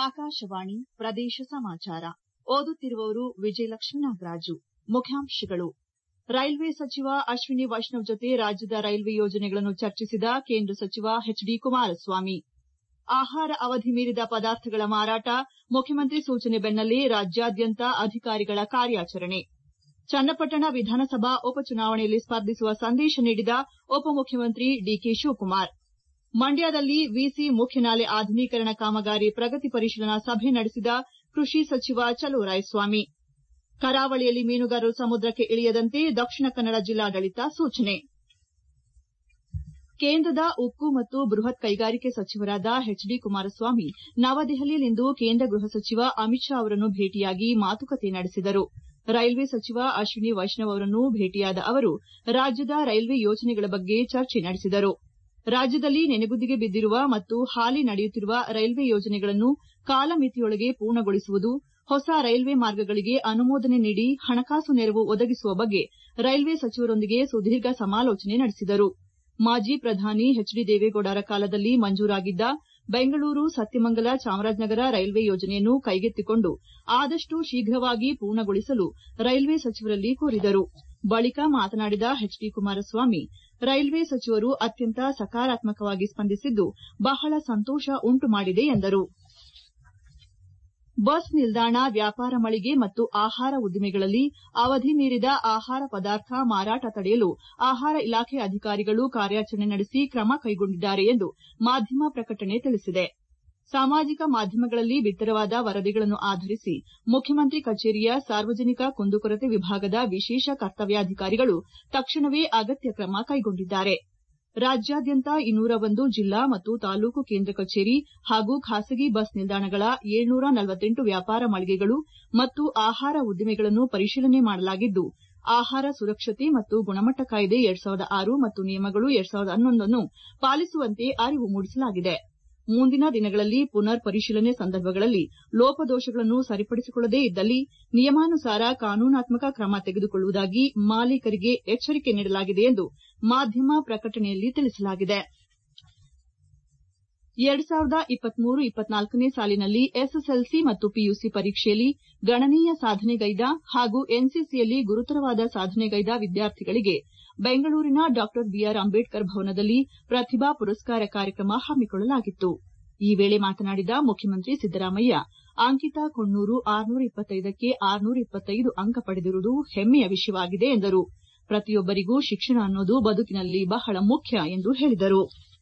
ಆಕಾಶವಾಣಿ ಪ್ರದೇಶ ಸಮಾಚಾರ ಓದುತ್ತಿರುವವರು ವಿಜಯಲಕ್ಷ್ಮೀ ನಾಗರಾಜು ಮುಖ್ಯಾಂಶಗಳು ರೈಲ್ವೆ ಸಚಿವ ಅಶ್ವಿನಿ ವೈಷ್ಣವ್ ಜೊತೆ ರಾಜ್ಯದ ರೈಲ್ವೆ ಯೋಜನೆಗಳನ್ನು ಚರ್ಚಿಸಿದ ಕೇಂದ್ರ ಸಚಿವ ಎಚ್ ಡಿ ಕುಮಾರಸ್ವಾಮಿ ಆಹಾರ ಅವಧಿ ಮೀರಿದ ಪದಾರ್ಥಗಳ ಮಾರಾಟ ಮುಖ್ಯಮಂತ್ರಿ ಸೂಚನೆ ಬೆನ್ನಲ್ಲೇ ರಾಜ್ಯಾದ್ಯಂತ ಅಧಿಕಾರಿಗಳ ಕಾರ್ಯಾಚರಣೆ ಚನ್ನಪಟ್ಟಣ ವಿಧಾನಸಭಾ ಉಪಚುನಾವಣೆಯಲ್ಲಿ ಸ್ಪರ್ಧಿಸುವ ಸಂದೇಶ ನೀಡಿದ ಉಪಮುಖ್ಯಮಂತ್ರಿ ಡಿಕೆ ಶಿವಕುಮಾರ್ ಮಂಡ್ಯದಲ್ಲಿ ವಿಸಿ ಮುಖ್ಯ ನಾಲೆ ಆಧುನೀಕರಣ ಕಾಮಗಾರಿ ಪ್ರಗತಿ ಪರಿಶೀಲನಾ ಸಭೆ ನಡೆಸಿದ ಕೃಷಿ ಸಚಿವ ಚಲುವರಾಯಸ್ವಾಮಿ ಕರಾವಳಿಯಲ್ಲಿ ಮೀನುಗಾರರು ಸಮುದ್ರಕ್ಕೆ ಇಳಿಯದಂತೆ ದಕ್ಷಿಣ ಕನ್ನಡ ಜಿಲ್ಲಾಡಳಿತ ಸೂಚನೆ ಕೇಂದ್ರದ ಉಕ್ಕು ಮತ್ತು ಬೃಹತ್ ಕೈಗಾರಿಕೆ ಸಚಿವರಾದ ಎಚ್ ಡಿ ಕುಮಾರಸ್ವಾಮಿ ನವದೆಹಲಿಯಲ್ಲಿಂದು ಕೇಂದ್ರ ಗೃಹ ಸಚಿವ ಅಮಿತ್ ಶಾ ಅವರನ್ನು ಭೇಟಿಯಾಗಿ ಮಾತುಕತೆ ನಡೆಸಿದರು ರೈಲ್ವೆ ಸಚಿವ ಅಶ್ವಿನಿ ವೈಷ್ಣವ್ ಅವರನ್ನು ಭೇಟಿಯಾದ ಅವರು ರಾಜ್ಯದ ರೈಲ್ವೆ ಯೋಜನೆಗಳ ಬಗ್ಗೆ ಚರ್ಚೆ ನಡೆಸಿದರು ರಾಜ್ಯದಲ್ಲಿ ನೆನೆಗುದಿಗೆ ಬಿದ್ದಿರುವ ಮತ್ತು ಹಾಲಿ ನಡೆಯುತ್ತಿರುವ ರೈಲ್ವೆ ಯೋಜನೆಗಳನ್ನು ಕಾಲಮಿತಿಯೊಳಗೆ ಪೂರ್ಣಗೊಳಿಸುವುದು ಹೊಸ ರೈಲ್ವೆ ಮಾರ್ಗಗಳಿಗೆ ಅನುಮೋದನೆ ನೀಡಿ ಹಣಕಾಸು ನೆರವು ಒದಗಿಸುವ ಬಗ್ಗೆ ರೈಲ್ವೆ ಸಚಿವರೊಂದಿಗೆ ಸುದೀರ್ಘ ಸಮಾಲೋಚನೆ ನಡೆಸಿದರು ಮಾಜಿ ಪ್ರಧಾನಿ ಎಚ್ ಡಿ ದೇವೇಗೌಡರ ಕಾಲದಲ್ಲಿ ಮಂಜೂರಾಗಿದ್ದ ಬೆಂಗಳೂರು ಸತ್ಯಮಂಗಲ ಚಾಮರಾಜನಗರ ರೈಲ್ವೆ ಯೋಜನೆಯನ್ನು ಕೈಗೆತ್ತಿಕೊಂಡು ಆದಷ್ಟು ಶೀಘ್ರವಾಗಿ ಪೂರ್ಣಗೊಳಿಸಲು ರೈಲ್ವೆ ಸಚಿವರಲ್ಲಿ ಕೋರಿದರು ಬಳಿಕ ಮಾತನಾಡಿದ ಎಚ್ ಡಿ ಕುಮಾರಸ್ವಾಮಿ ರೈಲ್ವೆ ಸಚಿವರು ಅತ್ಯಂತ ಸಕಾರಾತ್ಮಕವಾಗಿ ಸ್ಪಂದಿಸಿದ್ದು ಬಹಳ ಸಂತೋಷ ಉಂಟು ಮಾಡಿದೆ ಎಂದರು ಬಸ್ ನಿಲ್ದಾಣ ವ್ಯಾಪಾರ ಮಳಿಗೆ ಮತ್ತು ಆಹಾರ ಉದ್ದಿಮೆಗಳಲ್ಲಿ ಅವಧಿ ಮೀರಿದ ಆಹಾರ ಪದಾರ್ಥ ಮಾರಾಟ ತಡೆಯಲು ಆಹಾರ ಇಲಾಖೆ ಅಧಿಕಾರಿಗಳು ಕಾರ್ಯಾಚರಣೆ ನಡೆಸಿ ಕ್ರಮ ಕೈಗೊಂಡಿದ್ದಾರೆ ಎಂದು ಮಾಧ್ಯಮ ಪ್ರಕಟಣೆ ತಿಳಿಸಿದೆ ಸಾಮಾಜಿಕ ಮಾಧ್ಯಮಗಳಲ್ಲಿ ಬಿತ್ತರವಾದ ವರದಿಗಳನ್ನು ಆಧರಿಸಿ ಮುಖ್ಯಮಂತ್ರಿ ಕಚೇರಿಯ ಸಾರ್ವಜನಿಕ ಕುಂದುಕೊರತೆ ವಿಭಾಗದ ವಿಶೇಷ ಕರ್ತವ್ಯಾಧಿಕಾರಿಗಳು ತಕ್ಷಣವೇ ಅಗತ್ಯ ಕ್ರಮ ಕೈಗೊಂಡಿದ್ದಾರೆ ರಾಜ್ಯಾದ್ಯಂತ ಇನ್ನೂರ ಒಂದು ಜಿಲ್ಲಾ ಮತ್ತು ತಾಲೂಕು ಕೇಂದ್ರ ಕಚೇರಿ ಹಾಗೂ ಖಾಸಗಿ ಬಸ್ ನಿಲ್ದಾಣಗಳ ಏಳ್ನೂರ ನಲವತ್ತೆಂಟು ವ್ಯಾಪಾರ ಮಳಿಗೆಗಳು ಮತ್ತು ಆಹಾರ ಉದ್ದಿಮೆಗಳನ್ನು ಪರಿಶೀಲನೆ ಮಾಡಲಾಗಿದ್ದು ಆಹಾರ ಸುರಕ್ಷತೆ ಮತ್ತು ಗುಣಮಟ್ಟ ಕಾಯ್ದೆ ಎರಡ್ ಸಾವಿರದ ಆರು ಮತ್ತು ನಿಯಮಗಳು ಎರಡ್ ಸಾವಿರದ ಹನ್ನೊಂದನ್ನು ಪಾಲಿಸುವಂತೆ ಅರಿವು ಮೂಡಿಸಲಾಗಿದೆ ಮುಂದಿನ ದಿನಗಳಲ್ಲಿ ಪುನರ್ ಪರಿಶೀಲನೆ ಸಂದರ್ಭಗಳಲ್ಲಿ ಲೋಪದೋಷಗಳನ್ನು ಸರಿಪಡಿಸಿಕೊಳ್ಳದೇ ಇದ್ದಲ್ಲಿ ನಿಯಮಾನುಸಾರ ಕಾನೂನಾತ್ಮಕ ಕ್ರಮ ತೆಗೆದುಕೊಳ್ಳುವುದಾಗಿ ಮಾಲೀಕರಿಗೆ ಎಚ್ಚರಿಕೆ ನೀಡಲಾಗಿದೆ ಎಂದು ಮಾಧ್ಯಮ ಪ್ರಕಟಣೆಯಲ್ಲಿ ತಿಳಿಸಲಾಗಿದೆ ಎರಡ್ ಸಾವಿರದ ಇಪ್ಪತ್ಮೂರು ಇಪ್ಪತ್ನಾಲ್ಕನೇ ಸಾಲಿನಲ್ಲಿ ಎಸ್ಎಸ್ಎಲ್ಸಿ ಮತ್ತು ಪಿಯುಸಿ ಪರೀಕ್ಷೆಯಲ್ಲಿ ಗಣನೀಯ ಸಾಧನೆಗೈದ ಹಾಗೂ ಎನ್ಸಿಸಿಯಲ್ಲಿ ಗುರುತರವಾದ ಸಾಧನೆಗೈದ ವಿದ್ಯಾರ್ಥಿಗಳಿಗೆ ಬೆಂಗಳೂರಿನ ಡಾ ಬಿಆರ್ ಅಂಬೇಡ್ಕರ್ ಭವನದಲ್ಲಿ ಪ್ರತಿಭಾ ಪುರಸ್ಕಾರ ಕಾರ್ಯಕ್ರಮ ಹಮ್ಮಿಕೊಳ್ಳಲಾಗಿತ್ತು ಈ ವೇಳೆ ಮಾತನಾಡಿದ ಮುಖ್ಯಮಂತ್ರಿ ಸಿದ್ದರಾಮಯ್ಯ ಅಂಕಿತಾ ಕೊಣ್ಣೂರು ಆರುನೂರ ಇಪ್ಪತ್ತೈದಕ್ಕೆ ಆರುನೂರ ಇಪ್ಪತ್ತೈದು ಅಂಕ ಪಡೆದಿರುವುದು ಹೆಮ್ಮೆಯ ವಿಷಯವಾಗಿದೆ ಎಂದರು ಪ್ರತಿಯೊಬ್ಬರಿಗೂ ಶಿಕ್ಷಣ ಅನ್ನೋದು ಬದುಕಿನಲ್ಲಿ ಬಹಳ ಮುಖ್ಯ ಎಂದು ಹೇಳಿದರು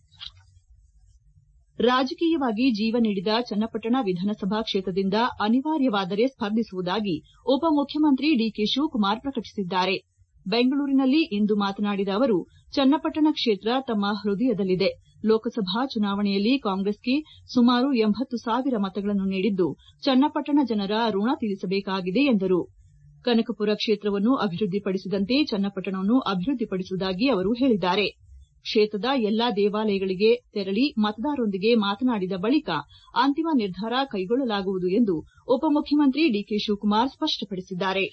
ರಾಜಕೀಯವಾಗಿ ಜೀವ ನೀಡಿದ ಚನ್ನಪಟ್ಟಣ ವಿಧಾನಸಭಾ ಕ್ಷೇತ್ರದಿಂದ ಅನಿವಾರ್ಯವಾದರೆ ಸ್ಪರ್ಧಿಸುವುದಾಗಿ ಉಪಮುಖ್ಯಮಂತ್ರಿ ಡಿಕೆ ಶಿವಕುಮಾರ್ ಪ್ರಕಟಿಸಿದ್ದಾರೆ ಬೆಂಗಳೂರಿನಲ್ಲಿ ಇಂದು ಮಾತನಾಡಿದ ಅವರು ಚನ್ನಪಟ್ಟಣ ಕ್ಷೇತ್ರ ತಮ್ಮ ಹೃದಯದಲ್ಲಿದೆ ಲೋಕಸಭಾ ಚುನಾವಣೆಯಲ್ಲಿ ಕಾಂಗ್ರೆಸ್ಗೆ ಸುಮಾರು ಎಂಬತ್ತು ಸಾವಿರ ಮತಗಳನ್ನು ನೀಡಿದ್ದು ಚನ್ನಪಟ್ಟಣ ಜನರ ಋಣ ತೀರಿಸಬೇಕಾಗಿದೆ ಎಂದರು ಕನಕಪುರ ಕ್ಷೇತ್ರವನ್ನು ಅಭಿವೃದ್ದಿಪಡಿಸಿದಂತೆ ಚನ್ನಪಟ್ಟಣವನ್ನು ಅಭಿವೃದ್ದಿಪಡಿಸುವುದಾಗಿ ಅವರು ಹೇಳಿದ್ದಾರೆ ಕ್ಷೇತ್ರದ ಎಲ್ಲಾ ದೇವಾಲಯಗಳಿಗೆ ತೆರಳಿ ಮತದಾರರೊಂದಿಗೆ ಮಾತನಾಡಿದ ಬಳಿಕ ಅಂತಿಮ ನಿರ್ಧಾರ ಕೈಗೊಳ್ಳಲಾಗುವುದು ಎಂದು ಉಪಮುಖ್ಯಮಂತ್ರಿ ಡಿಕೆ ಶಿವಕುಮಾರ್ ಸ್ಪಷ್ಟಪಡಿಸಿದ್ದಾರೆ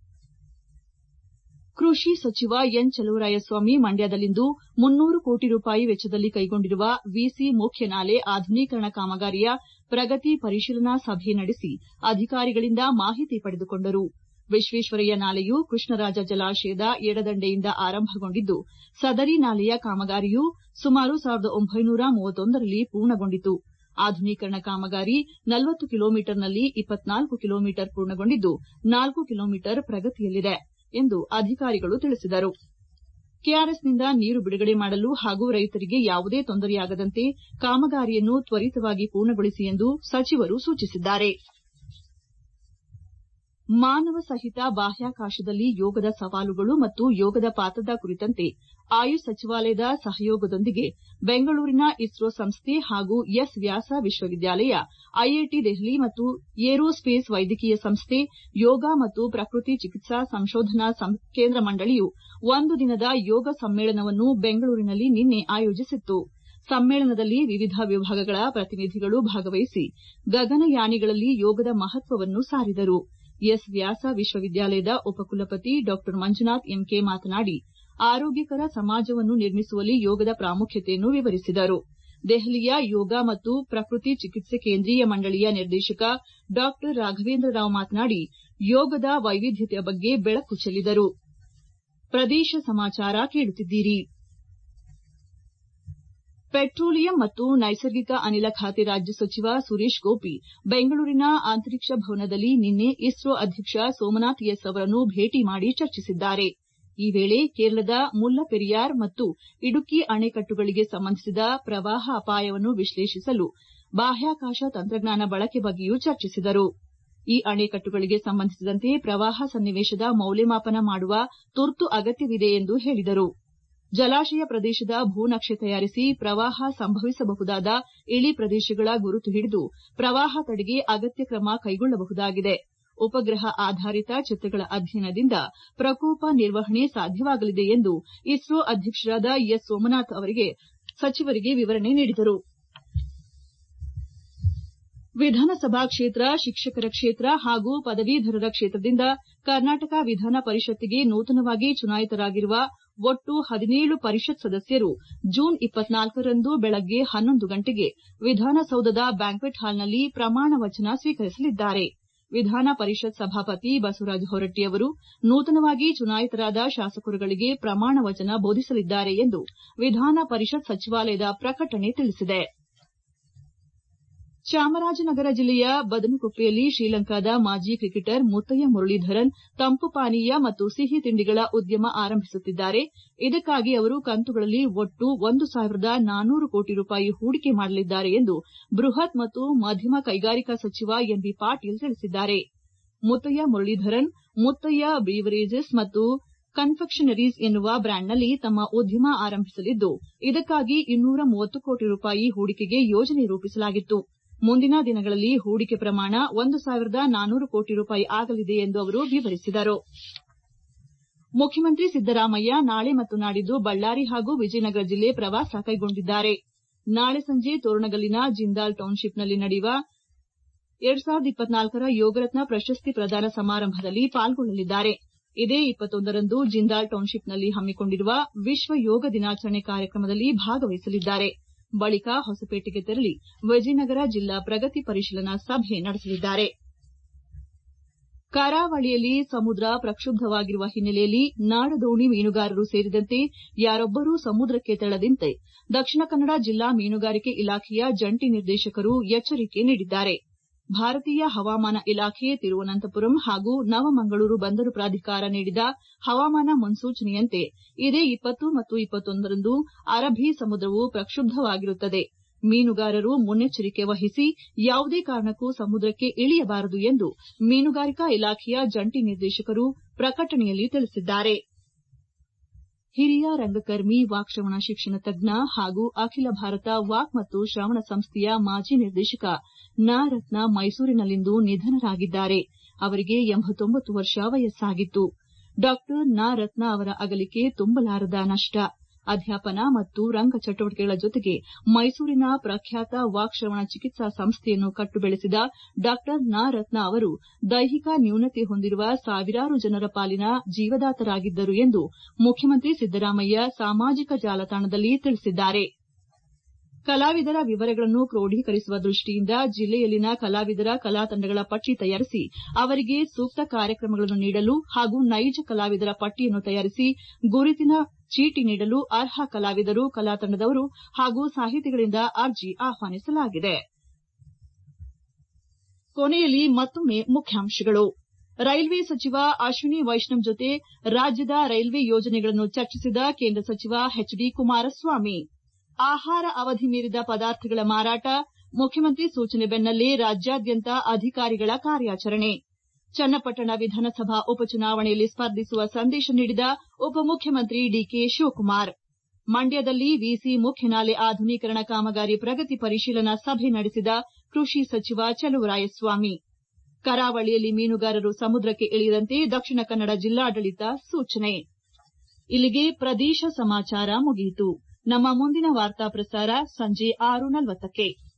ಕೃಷಿ ಸಚಿವ ಎನ್ ಚಲುವರಾಯಸ್ವಾಮಿ ಮಂಡ್ಯದಲ್ಲಿಂದು ಮುನ್ನೂರು ಕೋಟಿ ರೂಪಾಯಿ ವೆಚ್ಚದಲ್ಲಿ ಕೈಗೊಂಡಿರುವ ವಿಸಿ ಮುಖ್ಯ ನಾಲೆ ಆಧುನೀಕರಣ ಕಾಮಗಾರಿಯ ಪ್ರಗತಿ ಪರಿಶೀಲನಾ ಸಭೆ ನಡೆಸಿ ಅಧಿಕಾರಿಗಳಿಂದ ಮಾಹಿತಿ ಪಡೆದುಕೊಂಡರು ವಿಶ್ವೇಶ್ವರಯ್ಯ ನಾಲೆಯು ಕೃಷ್ಣರಾಜ ಜಲಾಶಯದ ಎಡದಂಡೆಯಿಂದ ಆರಂಭಗೊಂಡಿದ್ದು ಸದರಿ ನಾಲೆಯ ಕಾಮಗಾರಿಯು ಸುಮಾರು ಸಾವಿರದ ಒಂಬೈನೂರ ಮೂವತ್ತೊಂದರಲ್ಲಿ ಪೂರ್ಣಗೊಂಡಿತು ಆಧುನೀಕರಣ ಕಾಮಗಾರಿ ನಲವತ್ತು ಕಿಲೋಮೀಟರ್ನಲ್ಲಿ ಇಪ್ಪತ್ನಾಲ್ಕು ಕಿಲೋಮೀಟರ್ ಪೂರ್ಣಗೊಂಡಿದ್ದು ನಾಲ್ಕು ಕಿಲೋಮೀಟರ್ ಪ್ರಗತಿಯಲ್ಲಿದೆ ಎಂದು ಅಧಿಕಾರಿಗಳು ತಿಳಿಸಿದರು ಕೆಆರ್ಎಸ್ನಿಂದ ನೀರು ಬಿಡುಗಡೆ ಮಾಡಲು ಹಾಗೂ ರೈತರಿಗೆ ಯಾವುದೇ ತೊಂದರೆಯಾಗದಂತೆ ಕಾಮಗಾರಿಯನ್ನು ತ್ವರಿತವಾಗಿ ಪೂರ್ಣಗೊಳಿಸಿ ಎಂದು ಸಚಿವರು ಸೂಚಿಸಿದ್ದಾರೆ ಮಾನವ ಸಹಿತ ಬಾಹ್ಯಾಕಾಶದಲ್ಲಿ ಯೋಗದ ಸವಾಲುಗಳು ಮತ್ತು ಯೋಗದ ಪಾತ್ರದ ಕುರಿತಂತೆ ಆಯುಷ್ ಸಚಿವಾಲಯದ ಸಹಯೋಗದೊಂದಿಗೆ ಬೆಂಗಳೂರಿನ ಇಸ್ರೋ ಸಂಸ್ಥೆ ಹಾಗೂ ಎಸ್ ವ್ಯಾಸ ವಿಶ್ವವಿದ್ಯಾಲಯ ಐಐಟಿ ದೆಹಲಿ ಮತ್ತು ಏರೋ ಸ್ಪೇಸ್ ವೈದ್ಯಕೀಯ ಸಂಸ್ಥೆ ಯೋಗ ಮತ್ತು ಪ್ರಕೃತಿ ಚಿಕಿತ್ಸಾ ಸಂಶೋಧನಾ ಕೇಂದ್ರ ಮಂಡಳಿಯು ಒಂದು ದಿನದ ಯೋಗ ಸಮ್ಮೇಳನವನ್ನು ಬೆಂಗಳೂರಿನಲ್ಲಿ ನಿನ್ನೆ ಆಯೋಜಿಸಿತ್ತು ಸಮ್ಮೇಳನದಲ್ಲಿ ವಿವಿಧ ವಿಭಾಗಗಳ ಪ್ರತಿನಿಧಿಗಳು ಭಾಗವಹಿಸಿ ಗಗನಯಾನಿಗಳಲ್ಲಿ ಯೋಗದ ಮಹತ್ವವನ್ನು ಸಾರಿದರು ಎಸ್ ವ್ಯಾಸ ವಿಶ್ವವಿದ್ಯಾಲಯದ ಉಪಕುಲಪತಿ ಡಾ ಮಂಜುನಾಥ್ ಎಂಕೆ ಮಾತನಾಡಿ ಆರೋಗ್ಯಕರ ಸಮಾಜವನ್ನು ನಿರ್ಮಿಸುವಲ್ಲಿ ಯೋಗದ ಪ್ರಾಮುಖ್ಯತೆಯನ್ನು ವಿವರಿಸಿದರು ದೆಹಲಿಯ ಯೋಗ ಮತ್ತು ಪ್ರಕೃತಿ ಚಿಕಿತ್ಸೆ ಕೇಂದ್ರೀಯ ಮಂಡಳಿಯ ನಿರ್ದೇಶಕ ಡಾ ರಾಘವೇಂದ್ರ ರಾವ್ ಮಾತನಾಡಿ ಯೋಗದ ವೈವಿಧ್ಯತೆಯ ಬಗ್ಗೆ ಬೆಳಕು ಚೆಲ್ಲಿದರು ಪ್ರದೇಶ ಸಮಾಚಾರ ಕೇಳುತ್ತಿದ್ದೀರಿ ಪೆಟ್ರೋಲಿಯಂ ಮತ್ತು ನೈಸರ್ಗಿಕ ಅನಿಲ ಖಾತೆ ರಾಜ್ಯ ಸಚಿವ ಸುರೇಶ್ ಗೋಪಿ ಬೆಂಗಳೂರಿನ ಅಂತರಿಕ್ಷ ಭವನದಲ್ಲಿ ನಿನ್ನೆ ಇಸ್ರೋ ಅಧ್ಯಕ್ಷ ಸೋಮನಾಥ್ ಎಸ್ ಅವರನ್ನು ಭೇಟಿ ಮಾಡಿ ಚರ್ಚಿಸಿದ್ದಾರೆ ಈ ವೇಳೆ ಕೇರಳದ ಮುಲ್ಲಪೆರಿಯಾರ್ ಮತ್ತು ಇಡುಕಿ ಅಣೆಕಟ್ಟುಗಳಿಗೆ ಸಂಬಂಧಿಸಿದ ಪ್ರವಾಹ ಅಪಾಯವನ್ನು ವಿಶ್ಲೇಷಿಸಲು ಬಾಹ್ಯಾಕಾಶ ತಂತ್ರಜ್ಞಾನ ಬಳಕೆ ಬಗ್ಗೆಯೂ ಚರ್ಚಿಸಿದರು ಈ ಅಣೆಕಟ್ಟುಗಳಿಗೆ ಸಂಬಂಧಿಸಿದಂತೆ ಪ್ರವಾಹ ಸನ್ನಿವೇಶದ ಮೌಲ್ಯಮಾಪನ ಮಾಡುವ ತುರ್ತು ಅಗತ್ಯವಿದೆ ಎಂದು ಹೇಳಿದರು ಜಲಾಶಯ ಪ್ರದೇಶದ ಭೂನಕ್ಷೆ ತಯಾರಿಸಿ ಪ್ರವಾಹ ಸಂಭವಿಸಬಹುದಾದ ಇಳಿ ಪ್ರದೇಶಗಳ ಗುರುತು ಹಿಡಿದು ಪ್ರವಾಹ ತಡೆಗೆ ಅಗತ್ಯ ಕ್ರಮ ಕೈಗೊಳ್ಳಬಹುದಾಗಿದೆ ಉಪಗ್ರಹ ಆಧಾರಿತ ಚಿತ್ರಗಳ ಅಧ್ಯಯನದಿಂದ ಪ್ರಕೋಪ ನಿರ್ವಹಣೆ ಸಾಧ್ಯವಾಗಲಿದೆ ಎಂದು ಇಸ್ರೋ ಅಧ್ಯಕ್ಷರಾದ ಎಸ್ ಸೋಮನಾಥ್ ಸಚಿವರಿಗೆ ವಿವರಣೆ ನೀಡಿದರು ವಿಧಾನಸಭಾ ಕ್ಷೇತ್ರ ಶಿಕ್ಷಕರ ಕ್ಷೇತ್ರ ಹಾಗೂ ಪದವೀಧರರ ಕ್ಷೇತ್ರದಿಂದ ಕರ್ನಾಟಕ ವಿಧಾನ ಪರಿಷತ್ತಿಗೆ ನೂತನವಾಗಿ ಚುನಾಯಿತರಾಗಿರುವ ಒಟ್ಟು ಹದಿನೇಳು ಪರಿಷತ್ ಸದಸ್ಯರು ಜೂನ್ ರಂದು ಬೆಳಗ್ಗೆ ಹನ್ನೊಂದು ಗಂಟೆಗೆ ವಿಧಾನಸೌಧದ ಬ್ಯಾಂಕ್ವೆಟ್ ಹಾಲ್ನಲ್ಲಿ ಪ್ರಮಾಣ ವಚನ ಸ್ವೀಕರಿಸಲಿದ್ದಾರೆ ವಿಧಾನ ಪರಿಷತ್ ಸಭಾಪತಿ ಬಸವರಾಜ ಹೊರಟ್ಟಿ ಅವರು ನೂತನವಾಗಿ ಚುನಾಯಿತರಾದ ಶಾಸಕರುಗಳಿಗೆ ಪ್ರಮಾಣ ವಚನ ಬೋಧಿಸಲಿದ್ದಾರೆ ಎಂದು ವಿಧಾನ ಪರಿಷತ್ ಸಚಿವಾಲಯದ ಪ್ರಕಟಣೆ ತಿಳಿಸಿದೆ ಚಾಮರಾಜನಗರ ಜಿಲ್ಲೆಯ ಬದನಕೊಪ್ಪೆಯಲ್ಲಿ ಶ್ರೀಲಂಕಾದ ಮಾಜಿ ಕ್ರಿಕೆಟರ್ ಮುತ್ತಯ್ಯ ಮುರಳೀಧರನ್ ತಂಪು ಪಾನೀಯ ಮತ್ತು ಸಿಹಿ ತಿಂಡಿಗಳ ಉದ್ಯಮ ಆರಂಭಿಸುತ್ತಿದ್ದಾರೆ ಇದಕ್ಕಾಗಿ ಅವರು ಕಂತುಗಳಲ್ಲಿ ಒಟ್ಟು ಒಂದು ಸಾವಿರದ ನಾನ್ನೂರು ಕೋಟಿ ರೂಪಾಯಿ ಹೂಡಿಕೆ ಮಾಡಲಿದ್ದಾರೆ ಎಂದು ಬೃಹತ್ ಮತ್ತು ಮಧ್ಯಮ ಕೈಗಾರಿಕಾ ಸಚಿವ ಎಂಬಿ ಪಾಟೀಲ್ ತಿಳಿಸಿದ್ದಾರೆ ಮುತ್ತಯ್ಯ ಮುರಳೀಧರನ್ ಮುತ್ತಯ್ಯ ಬ್ರೀವರೇಜಸ್ ಮತ್ತು ಕನ್ಫೆಕ್ಷನರೀಸ್ ಎನ್ನುವ ಬ್ರ್ಯಾಂಡ್ನಲ್ಲಿ ತಮ್ಮ ಉದ್ಯಮ ಆರಂಭಿಸಲಿದ್ದು ಇದಕ್ಕಾಗಿ ಇನ್ನೂರ ಮೂವತ್ತು ಕೋಟಿ ರೂಪಾಯಿ ಹೂಡಿಕೆಗೆ ಯೋಜನೆ ರೂಪಿಸಲಾಗಿತ್ತು ಮುಂದಿನ ದಿನಗಳಲ್ಲಿ ಹೂಡಿಕೆ ಪ್ರಮಾಣ ಒಂದು ಸಾವಿರದ ನಾನ್ನೂರು ಕೋಟಿ ರೂಪಾಯಿ ಆಗಲಿದೆ ಎಂದು ಅವರು ವಿವರಿಸಿದರು ಮುಖ್ಯಮಂತ್ರಿ ಸಿದ್ದರಾಮಯ್ಯ ನಾಳೆ ಮತ್ತು ನಾಡಿದ್ದು ಬಳ್ಳಾರಿ ಹಾಗೂ ವಿಜಯನಗರ ಜಿಲ್ಲೆ ಪ್ರವಾಸ ಕೈಗೊಂಡಿದ್ದಾರೆ ನಾಳೆ ಸಂಜೆ ತೋರಣಗಲ್ಲಿನ ಜಿಂದಾಲ್ ಟೌನ್ಶಿಪ್ನಲ್ಲಿ ನಡೆಯುವ ರ ಯೋಗರತ್ನ ಪ್ರಶಸ್ತಿ ಪ್ರದಾನ ಸಮಾರಂಭದಲ್ಲಿ ಪಾಲ್ಗೊಳ್ಳಲಿದ್ದಾರೆ ಇದೇ ರಂದು ಜಿಂದಾಲ್ ಟೌನ್ಶಿಪ್ನಲ್ಲಿ ಹಮ್ಮಿಕೊಂಡಿರುವ ವಿಶ್ವ ಯೋಗ ದಿನಾಚರಣೆ ಕಾರ್ಯಕ್ರಮದಲ್ಲಿ ಭಾಗವಹಿಸಲಿದ್ದಾರೆ ಬಳಿಕ ಹೊಸಪೇಟೆಗೆ ತೆರಳಿ ವಿಜಯನಗರ ಜಿಲ್ಲಾ ಪ್ರಗತಿ ಪರಿಶೀಲನಾ ಸಭೆ ನಡೆಸಲಿದ್ದಾರೆ ಕರಾವಳಿಯಲ್ಲಿ ಸಮುದ್ರ ಪ್ರಕ್ಷುಬ್ಧವಾಗಿರುವ ಹಿನ್ನೆಲೆಯಲ್ಲಿ ನಾಡದೋಣಿ ಮೀನುಗಾರರು ಸೇರಿದಂತೆ ಯಾರೊಬ್ಬರೂ ಸಮುದ್ರಕ್ಕೆ ತೆರಳದಂತೆ ದಕ್ಷಿಣ ಕನ್ನಡ ಜಿಲ್ಲಾ ಮೀನುಗಾರಿಕೆ ಇಲಾಖೆಯ ಜಂಟಿ ನಿರ್ದೇಶಕರು ಎಚ್ಚರಿಕೆ ನೀಡಿದ್ದಾರೆ ಭಾರತೀಯ ಹವಾಮಾನ ಇಲಾಖೆ ತಿರುವನಂತಪುರಂ ಹಾಗೂ ನವಮಂಗಳೂರು ಬಂದರು ಪ್ರಾಧಿಕಾರ ನೀಡಿದ ಹವಾಮಾನ ಮುನ್ಸೂಚನೆಯಂತೆ ಇದೇ ಮತ್ತು ರಂದು ಅರಬ್ಬಿ ಸಮುದ್ರವು ಪ್ರಕ್ಷುಬ್ಧವಾಗಿರುತ್ತದೆ ಮೀನುಗಾರರು ಮುನ್ನೆಚ್ಚರಿಕೆ ವಹಿಸಿ ಯಾವುದೇ ಕಾರಣಕ್ಕೂ ಸಮುದ್ರಕ್ಕೆ ಇಳಿಯಬಾರದು ಎಂದು ಮೀನುಗಾರಿಕಾ ಇಲಾಖೆಯ ಜಂಟಿ ನಿರ್ದೇಶಕರು ಪ್ರಕಟಣೆಯಲ್ಲಿ ತಿಳಿಸಿದ್ದಾರೆ ಹಿರಿಯ ರಂಗಕರ್ಮಿ ವಾಕ್ಶ್ರವಣ ಶಿಕ್ಷಣ ತಜ್ಞ ಹಾಗೂ ಅಖಿಲ ಭಾರತ ವಾಕ್ ಮತ್ತು ಶ್ರವಣ ಸಂಸ್ಥೆಯ ಮಾಜಿ ನಿರ್ದೇಶಕ ನ ರತ್ನ ಮೈಸೂರಿನಲ್ಲಿಂದು ನಿಧನರಾಗಿದ್ದಾರೆ ಅವರಿಗೆ ವರ್ಷ ವಯಸ್ಸಾಗಿತ್ತು ಡಾ ನ ರತ್ನ ಅವರ ಅಗಲಿಕೆ ತುಂಬಲಾರದ ನಷ್ಟ ಅಧ್ಯಾಪನ ಮತ್ತು ರಂಗ ಚಟುವಟಿಕೆಗಳ ಜೊತೆಗೆ ಮೈಸೂರಿನ ಪ್ರಖ್ಯಾತ ವಾಕ್ಶ್ರವಣ ಚಿಕಿತ್ಸಾ ಸಂಸ್ಥೆಯನ್ನು ಕಟ್ಟು ಬೆಳೆಸಿದ ಡಾ ನ ರತ್ನ ಅವರು ದೈಹಿಕ ನ್ಯೂನತೆ ಹೊಂದಿರುವ ಸಾವಿರಾರು ಜನರ ಪಾಲಿನ ಜೀವದಾತರಾಗಿದ್ದರು ಎಂದು ಮುಖ್ಯಮಂತ್ರಿ ಸಿದ್ದರಾಮಯ್ಯ ಸಾಮಾಜಿಕ ಜಾಲತಾಣದಲ್ಲಿ ತಿಳಿಸಿದ್ದಾರೆ ಕಲಾವಿದರ ವಿವರಗಳನ್ನು ಕ್ರೋಢೀಕರಿಸುವ ದೃಷ್ಟಿಯಿಂದ ಜಿಲ್ಲೆಯಲ್ಲಿನ ಕಲಾವಿದರ ಕಲಾ ತಂಡಗಳ ಪಟ್ಟಿ ತಯಾರಿಸಿ ಅವರಿಗೆ ಸೂಕ್ತ ಕಾರ್ಯಕ್ರಮಗಳನ್ನು ನೀಡಲು ಹಾಗೂ ನೈಜ ಕಲಾವಿದರ ಪಟ್ಟಿಯನ್ನು ತಯಾರಿಸಿ ಗುರುತಿನ ಚೀಟಿ ನೀಡಲು ಅರ್ಹ ಕಲಾವಿದರು ಕಲಾ ತಂಡದವರು ಹಾಗೂ ಸಾಹಿತಿಗಳಿಂದ ಅರ್ಜಿ ಆಹ್ವಾನಿಸಲಾಗಿದೆ ಕೊನೆಯಲ್ಲಿ ಮತ್ತೊಮ್ಮೆ ಮುಖ್ಯಾಂಶಗಳು ರೈಲ್ವೆ ಸಚಿವ ಅಶ್ವಿನಿ ವೈಷ್ಣವ್ ಜೊತೆ ರಾಜ್ಯದ ರೈಲ್ವೆ ಯೋಜನೆಗಳನ್ನು ಚರ್ಚಿಸಿದ ಕೇಂದ್ರ ಸಚಿವ ಎಚ್ ಡಿ ಕುಮಾರಸ್ವಾಮಿ ಆಹಾರ ಅವಧಿ ಮೀರಿದ ಪದಾರ್ಥಗಳ ಮಾರಾಟ ಮುಖ್ಯಮಂತ್ರಿ ಸೂಚನೆ ಬೆನ್ನಲ್ಲೇ ರಾಜ್ಯಾದ್ಯಂತ ಅಧಿಕಾರಿಗಳ ಕಾರ್ಯಾಚರಣೆ ಚನ್ನಪಟ್ಟಣ ವಿಧಾನಸಭಾ ಉಪಚುನಾವಣೆಯಲ್ಲಿ ಸ್ಪರ್ಧಿಸುವ ಸಂದೇಶ ನೀಡಿದ ಉಪಮುಖ್ಯಮಂತ್ರಿ ಡಿಕೆ ಶಿವಕುಮಾರ್ ಮಂಡ್ಯದಲ್ಲಿ ವಿಸಿ ಮುಖ್ಯ ನಾಲೆ ಆಧುನೀಕರಣ ಕಾಮಗಾರಿ ಪ್ರಗತಿ ಪರಿಶೀಲನಾ ಸಭೆ ನಡೆಸಿದ ಕೃಷಿ ಸಚಿವ ಚಲುವರಾಯಸ್ವಾಮಿ ಕರಾವಳಿಯಲ್ಲಿ ಮೀನುಗಾರರು ಸಮುದ್ರಕ್ಕೆ ಇಳಿಯದಂತೆ ದಕ್ಷಿಣ ಕನ್ನಡ ಜಿಲ್ಲಾಡಳಿತ ಸೂಚನೆ ಇಲ್ಲಿಗೆ ಪ್ರದೇಶ ಸಮಾಚಾರ ಮುಗಿಯಿತು ನಮ್ಮ ಮುಂದಿನ ವಾರ್ತಾ ಪ್ರಸಾರ ಸಂಜೆ ಆರು ನಲವತ್ತಕ್ಕೆ